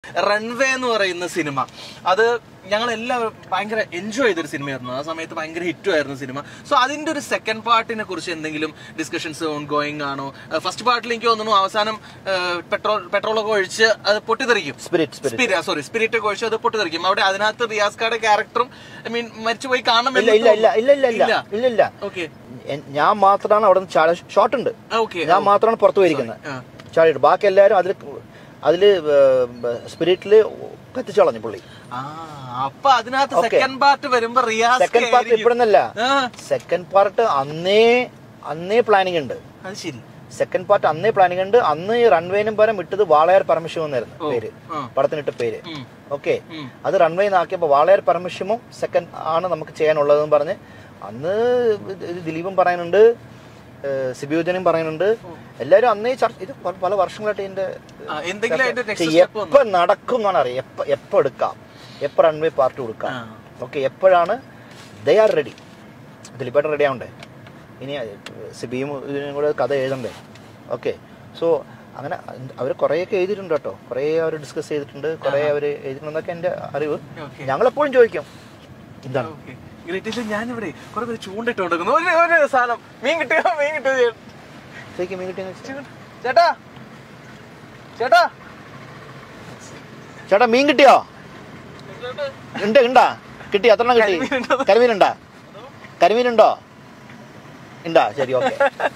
Runway എന്ന് പറയുന്ന cinema അത് ഞങ്ങൾ എല്ലാവരും ഭയങ്കര എൻജോയ് ചെയ്തൊരു സിനിമയായിരുന്നു ആ സമയത്ത് ഭയങ്കര ഹിറ്റും ആയിരുന്നു സിനിമ സോ അതിന്റെ ഒരു സെക്കൻഡ് പാർട്ടിനെ കുറിച്ച് എന്തെങ്കിലും ഡിസ്കഷൻസ് ഓൺ ഗോയിങ് ആണോ ഫസ്റ്റ് പാർട്ടിൽ എനിക്ക് തോന്നുന്നു അവസാനം പെട്രോൾ പെട്രോളൊക്കെ ഒഴിച്ച് അത് പൊട്ടിത്തെറിക്കും spirit spirit spirit sorry spirit ഒക്കെ ഒഴിച്ച് അത് പൊട്ടിത്തെറിക്കും അവിടെ അതിനകത്ത് റിയാസ് കായുടെ ക്യാരക്ടറും ഐ മീൻ മരിച്ചുപോയി കാണണം ഇല്ല ഇല്ല ഇല്ല ഇല്ല ഇല്ല ഇല്ല ഇല്ല ഇല്ല ഓക്കെ എൻ- ഞാൻ മാത്രമാണ് അവിടെ നിന്ന് ചാടി ഷോട്ട് ഉണ്ട് ഓക്കെ ഞാൻ മാത്രമാണ് പുറത്തു പോയിരിക്കുന്നത് ആ. ചാടിയിട്ട് ബാക്കി എല്ലാവരും അതിൽ അതില് സ്പിരിറ്റില് കത്തിച്ചു കളഞ്ഞു പുള്ളി ആ അപ്പൊ അതിനകത്ത് Okay. സെക്കൻഡ് പാർട്ട് വരുമ്പോ റിയാസ് സെക്കൻഡ് പാർട്ട് ഇപ്പോഴെന്നല്ല ആ സെക്കൻഡ് പാർട്ട് അന്നേ അന്നേ പ്ലാനിങ് ഉണ്ട് അത് ശരി സെക്കൻഡ് പാർട്ട് അന്നേ പ്ലാനിങ് ഉണ്ട് അന്ന് ഈ റൺവേനും പരം വിട്ടത് വാളയാർ പരമശിവം എന്നായിരുന്നു ഓ, പേര് ആ. പടത്തിനിട്ട പേര് ഉം, ഓക്കെ ഉം. അത് റൺവേ ആക്കിയപ്പോൾ വാളയാർ പരമശിവം സെക്കൻഡ് ആണ് നമുക്ക് ചെയ്യാനുള്ളതെന്ന് പറഞ്ഞ് അന്ന് ഇത് ദിലീപും പറയുന്നുണ്ട് സിബിയുജനും പറയുന്നുണ്ട് എല്ലാവരും അന്നേ ചർച്ച ഇത് പല- പല വർഷങ്ങളായിട്ട് ഇതിന്റെ ആ, എന്തെങ്കിലും അതിന്റെ next പക്ഷെ step എപ്പോ നടക്കും എന്നാണ് അറിയാം എപ്പോ എപ്പോ എടുക്കാം എപ്പോ റൺവേ പാർട്ടി കൊടുക്കാം ആ. ഓക്കെ എപ്പോഴാണ് ദേ ആർ റെഡി ദിലീപേട്ടൻ റെഡി ആവണ്ടേ ഇനി സിബിയും ഇതിനും കൂടെ കഥ എഴുതണ്ടേ ഓക്കെ സോ അങ്ങനെ അവർ കുറേയൊക്കെ എഴുതിയിട്ടുണ്ട് കേട്ടോ കുറേ അവർ ഡിസ്കസ് ചെയ്തിട്ടുണ്ട് കുറേ അവർ എഴുതിയിട്ടുണ്ടെന്നൊക്കെ എൻ്റെ അറിവ് Okay. ഞങ്ങളെപ്പോഴും ചോദിക്കും എന്താണ് ഓക്കെ ഗ്രേറ്റ് ഞാനിവിടെ കുറെ പേര് ചൂണ്ടിട്ട് കൊടുക്കുന്നു ഒരു ഒരു സാധനം മീൻ കിട്ടിയോ മീൻ കിട്ടിയോ ചേ- ശരിക്കും മീൻ കിട്ടിയെന്ന് വെച്ചാ- ചേട്ടാ ചേട്ടാ ചേട്ടാ മീൻ കിട്ടിയോ ഉണ്ട് ഉണ്ടാ കിട്ടി എത്ര എണ്ണം കിട്ടി കരിമീനുണ്ടോ? കരിമീനുണ്ടാ കരിമീനുണ്ടോ ഉണ്ടാ ശരി ഓക്കെ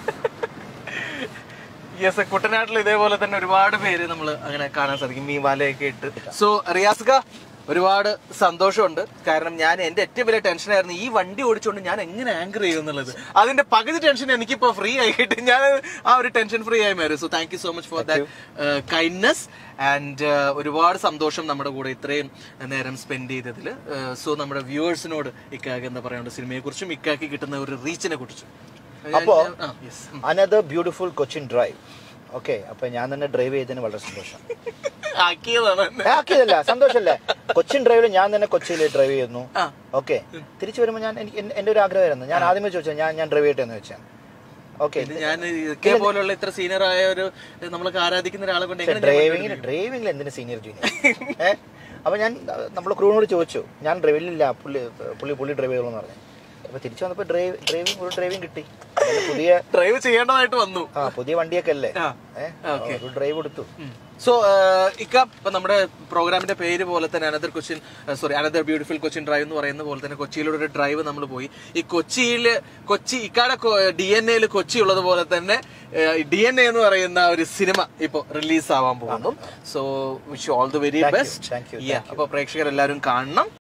യെസ് കുട്ടനാട്ടിൽ ഇതേപോലെ തന്നെ ഒരുപാട് പേര് നമ്മൾ അങ്ങനെ കാണാൻ സാധിക്കും മീൻ വലയൊക്കെ ഇട്ട് സോ റിയാസ്ക ഒരുപാട് സന്തോഷമുണ്ട് കാരണം ഞാൻ എന്റെ ഏറ്റവും വലിയ ടെൻഷനായിരുന്നു ഈ വണ്ടി ഓടിച്ചുകൊണ്ട് ഞാൻ എങ്ങനെ ആങ്കർ ചെയ്യും എന്നുള്ളത് അതിന്റെ പകുതി ടെൻഷൻ എനിക്കിപ്പോ ഫ്രീ ആയിട്ട് ഞാൻ ആ ഒരു ടെൻഷൻ ഫ്രീ ആയി മാറി so thank you so much for that kindness and ഒരുപാട് സന്തോഷം നമ്മുടെ കൂടെ ഇത്രയും നേരം സ്പെൻഡ് ചെയ്തതിൽ സോ നമ്മുടെ വ്യൂവേഴ്സിനോട് ഇക്കാക്ക് എന്താ പറയാനുണ്ട് സിനിമയെ കുറിച്ചും ഇക്കാക്ക് കിട്ടുന്ന ഒരു റീച്ചിനെ കുറിച്ചും അപ്പോ ആ, yes. Another beautiful Cochin drive okay അപ്പൊ ഞാൻ തന്നെ ഡ്രൈവ് ചെയ്തതിന് വളരെ സന്തോഷം ആക്കിയതാണ് എന്നെ. ഏ, ആക്കിയതല്ല സന്തോഷല്ലേ കൊച്ചിൻ ഡ്രൈവിൽ ഞാൻ തന്നെ കൊച്ചിയിൽ ഡ്രൈവ് ചെയ്യുന്നു ആ. ഓക്കെ തിരിച്ചു വരുമ്പോൾ ഞാൻ എനിക്ക് എന്റെ- എന്റെ ഒരു ആഗ്രഹമായിരുന്നു ഞാൻ ആദ്യമേ ചോദിച്ചത് ഞാൻ ഞാൻ ഡ്രൈവ് ചെയ്യട്ടെ എന്ന് വെച്ചാൽ ഓക്കെ ഇത് ഞാൻ കെ പോലുള്ള ഇത്ര സീനിയർ ആയ ഒരു നമ്മളൊക്കെ ആരാധിക്കുന്ന ഒരാളെ കൊണ്ട് എങ്ങനെ ഞാൻ ഡ്രൈവിംഗിൽ ഡ്രൈവിംഗിൽ എന്തിനു സീനിയർ ജൂനിയർ ഏഹ് അപ്പൊ ഞാൻ നമ്മൾ ക്രൂവിനോട് ചോദിച്ചു ഞാൻ ഡ്രൈവിലില്ല പുള്ളി പുള്ളി പുള്ളി ഡ്രൈവ് ചെയ്തോളൂ എന്ന് പറഞ്ഞു അപ്പൊ തിരിച്ചു വന്നപ്പോ ഡ്രൈവ് ഡ്രൈവിംഗ് ഒരു ഡ്രൈവിംഗ് കിട്ടി നല്ല പുതിയ ഡ്രൈവ് ചെയ്യേണ്ടതായിട്ട് വന്നു ആ പുതിയ വണ്ടിയൊക്കെ അല്ലേ ആ. ഏഹ് ഒരു ഡ്രൈവ് എടുത്തു സോ ഇക്ക ഇപ്പൊ നമ്മുടെ പ്രോഗ്രാമിന്റെ പേര് പോലെ തന്നെ another Cochin sorry another beautiful Cochin drive എന്ന് പറയുന്ന പോലെ തന്നെ കൊച്ചിയിലൂടെ ഒരു ഡ്രൈവ് നമ്മൾ പോയി ഈ കൊച്ചിയില് കൊച്ചി ഇക്കാടെ ഡി എൻ എയിൽ കൊച്ചി ഉള്ളത് പോലെ തന്നെ ഡി എൻ എ എന്ന് പറയുന്ന ഒരു സിനിമ ഇപ്പൊ റിലീസ് ആവാൻ പോകുന്നു so wish all the very Thank you, best thank you, അപ്പൊ പ്രേക്ഷകർ എല്ലാവരും കാണണം